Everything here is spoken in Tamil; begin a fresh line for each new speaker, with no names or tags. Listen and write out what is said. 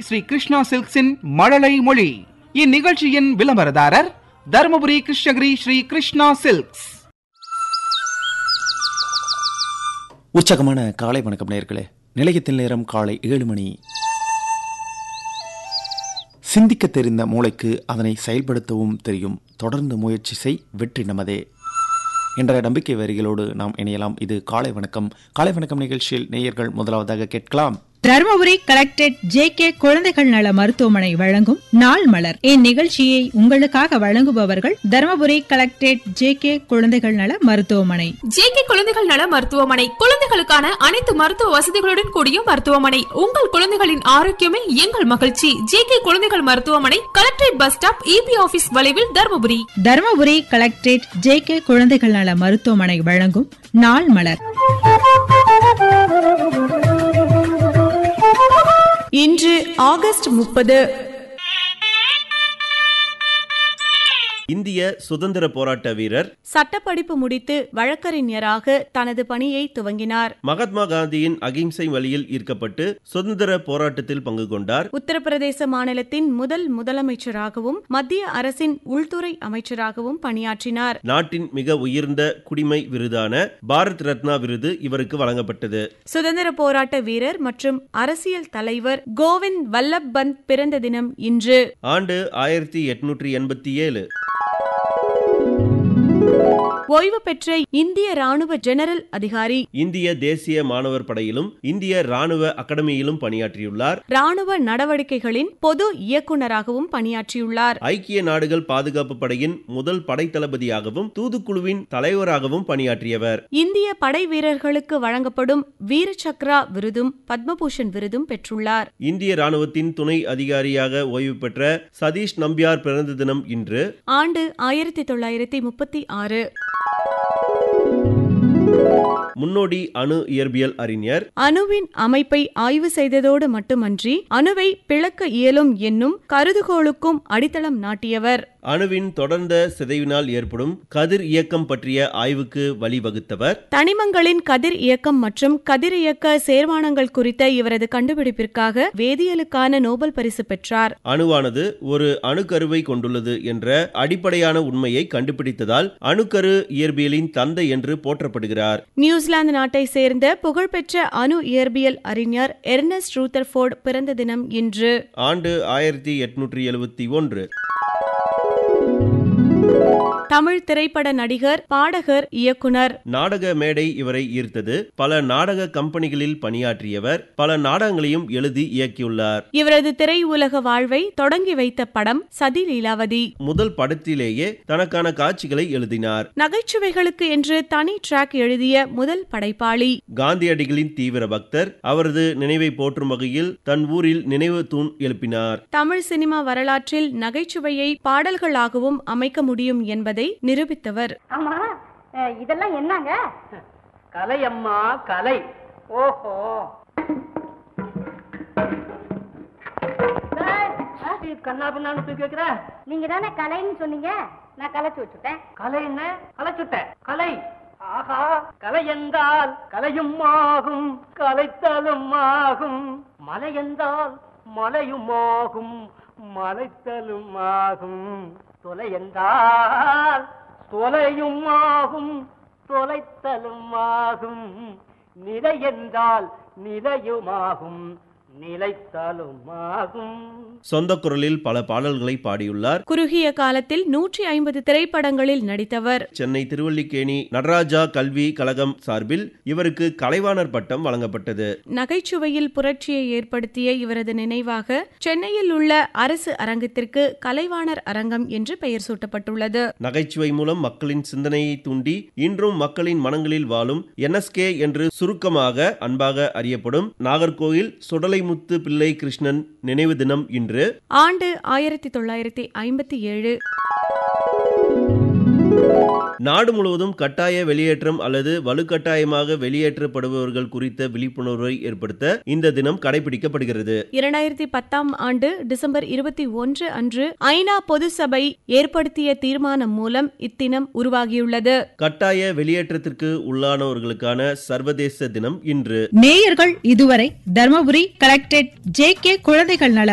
ஸ்ரீ கிருஷ்ணா சில்க்ஸின் மழலை மொழி இந்நிகழ்ச்சியின் விளம்பரதாரர் தருமபுரி கிருஷ்ணகிரி ஸ்ரீ கிருஷ்ணா சில்க்ஸ்
உற்சாகமான காலை வணக்கம் நேர்களே நிலையத்தில் நேரம் காலை ஏழு மணி சிந்திக்க தெரிந்த மூளைக்கு அதனை செயல்படுத்தவும் தெரியும் தொடர்ந்து முயற்சி செய் வெற்றி நமதே என்ற நம்பிக்கை வரிகளோடு நாம் இணையலாம் இது காலை வணக்கம் காலை வணக்கம் நிகழ்ச்சியில் நேயர்கள் முதலாவதாக கேட்கலாம்
தருமபுரி கலெக்டரேட் ஜே கே குழந்தைகள் நல மருத்துவமனை வழங்கும் நாள் மலர் இந்நிகழ்ச்சியை உங்களுக்காக வழங்குபவர்கள் தருமபுரி கலெக்டரேட் ஜே கே குழந்தைகள் நல மருத்துவமனை
ஜேகே குழந்தைகள் நல மருத்துவமனை குழந்தைகளுக்கான அனைத்து மருத்துவ வசதிகளுடன் கூடிய மருத்துவமனை உங்கள் குழந்தைகளின் ஆரோக்கியமே எங்கள் மகிழ்ச்சி ஜேகே குழந்தைகள் மருத்துவமனை collectorate bus stop EB office வளைவில் Dharmapuri
Dharmapuri collectorate J K குழந்தைகள் நல மருத்துவமனை வழங்கும் நாள் மலர்
இன்று ஆகஸ்ட் முப்பது
இந்திய சுதந்திர போராட்ட வீரர்
சட்டப்படிப்பு முடித்து வழக்கறிஞராக தனது பணியை துவங்கினார்
மகாத்மா காந்தியின் அகிம்சை வழியில் ஈர்க்கப்பட்டு சுதந்திர போராட்டத்தில் பங்கு கொண்டார்
உத்தரப்பிரதேச மாநிலத்தின் முதல் முதலமைச்சராகவும் மத்திய அரசின் உள்துறை அமைச்சராகவும் பணியாற்றினார்
நாட்டின் மிக உயர்ந்த குடிமை விருதான பாரத் ரத்னா விருது இவருக்கு வழங்கப்பட்டது
சுதந்திர போராட்ட வீரர் மற்றும் அரசியல் தலைவர் கோவிந்த் வல்லப் பந்த் பிறந்த தினம் இன்று
ஆண்டு ஆயிரத்தி எட்நூற்றி எண்பத்தி ஏழு
ஓய்வு பெற்ற இந்திய ராணுவ ஜெனரல் அதிகாரி
இந்திய தேசிய மாணவர் படையிலும் இந்திய ராணுவ அகாடமியிலும் பணியாற்றியுள்ளார்
ராணுவ நடவடிக்கைகளின் பொது இயக்குநராகவும் பணியாற்றியுள்ளார்
ஐக்கிய நாடுகள் பாதுகாப்பு படையின் முதல் படைத்தளபதியாகவும் தூதுக்குழுவின் தலைவராகவும் பணியாற்றியவர்
இந்திய படை வீரர்களுக்கு வழங்கப்படும் வீர சக்ரா விருதும் பத்மபூஷன் விருதும் பெற்றுள்ளார்
இந்திய ராணுவத்தின் துணை அதிகாரியாக ஓய்வு பெற்ற சதீஷ் நம்பியார் பிறந்த தினம் இன்று
ஆண்டு ஆயிரத்தி தொள்ளாயிரத்தி முப்பத்தி ஆறு
முன்னோடி அணு இயற்பியல் அறிஞர்
அணுவின் அமைப்பை ஆய்வு செய்ததோடு மட்டுமன்றி அணுவை பிளக்க இயலும் என்னும் கருதுகோளுக்கும் அடித்தளம் நாட்டியவர்
அணுவின் தொடர்ந்த சிதைவினால் ஏற்படும் கதிர் இயக்கம் பற்றிய ஆய்வுக்கு வழிவகுத்தவர்
தனிமங்களின் கதிர் இயக்கம் மற்றும் கதிர் இயக்க சேர்மானங்கள் குறித்த இவரது கண்டுபிடிப்பிற்காக வேதியியலுக்கான நோபல் பரிசு பெற்றார்
அணுவானது ஒரு அணுக்கருவை கொண்டுள்ளது என்ற அடிப்படையான உண்மையை கண்டுபிடித்ததால் அணுக்கரு இயற்பியலின் தந்தை என்று போற்றப்படுகிறார்
நியூசிலாந்து நாட்டை சேர்ந்த புகழ்பெற்ற அணு இயற்பியல் அறிஞர் எர்னஸ்ட் ரூதர்ஃபோர்ட் பிறந்த தினம் இன்று
ஆண்டு ஆயிரத்தி எட்நூற்றி எழுபத்தி ஒன்று
தமிழ் திரைப்பட நடிகர் பாடகர் இயக்குனர்
நாடக மேடை இவரை ஈர்த்தது பல நாடக கம்பெனிகளில் பணியாற்றியவர் பல நாடகங்களையும் எழுதி இயக்கியுள்ளார்
இவரது திரையுலக வாழ்வை தொடங்கி வைத்த படம் சதி லீலாவதி
முதல் படத்திலேயே தனக்கான காட்சிகளை எழுதினார்
நகைச்சுவைகளுக்கு என்று தனி ட்ராக் எழுதிய முதல் படைப்பாளி
காந்தியடிகளின் தீவிர பக்தர் அவரது நினைவை போற்றும் வகையில் தன் ஊரில் நினைவு தூண் எழுப்பினார்
தமிழ் சினிமா வரலாற்றில் நகைச்சுவையை பாடல்களாகவும் அமைக்க முடியும் என்பதை நிரூபித்தவர்
ஆமா அஹ், இதெல்லாம் என்னங்க
கலை அம்மா கலை ஓஹோ கண்ணா பின்னான்னு தூக்கி வைக்கிற
நீங்க தானே கலைன்னு சொன்னீங்க நான் கலைச்சு வச்சுட்டேன்
கலை என்ன கலைச்சுட்ட கலை ஆஹா கலை என்றால் கலையும் ஆகும் கலைத்தலும் ஆகும் மலை என்றால் மலையும் ஆகும் மலைத்தலும் ஆகும் தொலை என்றால் தொலையும் ஆகும் தொலைத்தலும் ஆகும் நிலை என்றால் நிலையுமாகும் நிலைத்தலும் ஆகும்
சொந்த குரலில் பல பாடல்களை பாடியுள்ளார்
குறுகிய காலத்தில் நூற்றி ஐம்பது திரைப்படங்களில் நடித்தவர்
சென்னை திருவல்லிக்கேணி நடராஜா கல்வி கழகம் சார்பில் இவருக்கு கலைவாணர் பட்டம் வழங்கப்பட்டது
நகைச்சுவையில் புரட்சியை ஏற்படுத்திய இவரது நினைவாக சென்னையில் உள்ள அரசு அரங்கத்திற்கு கலைவாணர் அரங்கம் என்று பெயர் சூட்டப்பட்டுள்ளது
நகைச்சுவை மூலம் மக்களின் சிந்தனையை தூண்டி இன்றும் மக்களின் மனங்களில் வாழும் என்எஸ்கே என்று சுருக்கமாக அன்பாக அறியப்படும் நாகர்கோயில் சுடலைமுத்து பிள்ளை கிருஷ்ணன் நினைவு தினம் இன்று
ஆண்டு ஆயிரத்தி தொள்ளாயிரத்தி ஐம்பத்தி ஏழு
நாடு முழுவதும் கட்டாய வெளியேற்றம் அல்லது வலுக்கட்டாயமாக வெளியேற்றப்படுபவர்கள் குறித்த விழிப்புணர்வை ஏற்படுத்த இந்த தினம் கடைபிடிக்கப்படுகிறது
இரண்டாயிரத்தி பத்தாம் ஆண்டு டிசம்பர் இருபத்தி ஒன்று அன்று ஐநா பொது சபை ஏற்படுத்திய தீர்மானம் மூலம் இத்தினம் உருவாகியுள்ளது
கட்டாய வெளியேற்றத்திற்கு உள்ளானவர்களுக்கான சர்வதேச தினம் இன்று
நேயர்கள் இதுவரை தருமபுரி கலெக்டரேட் ஜே கே குழந்தைகள் நல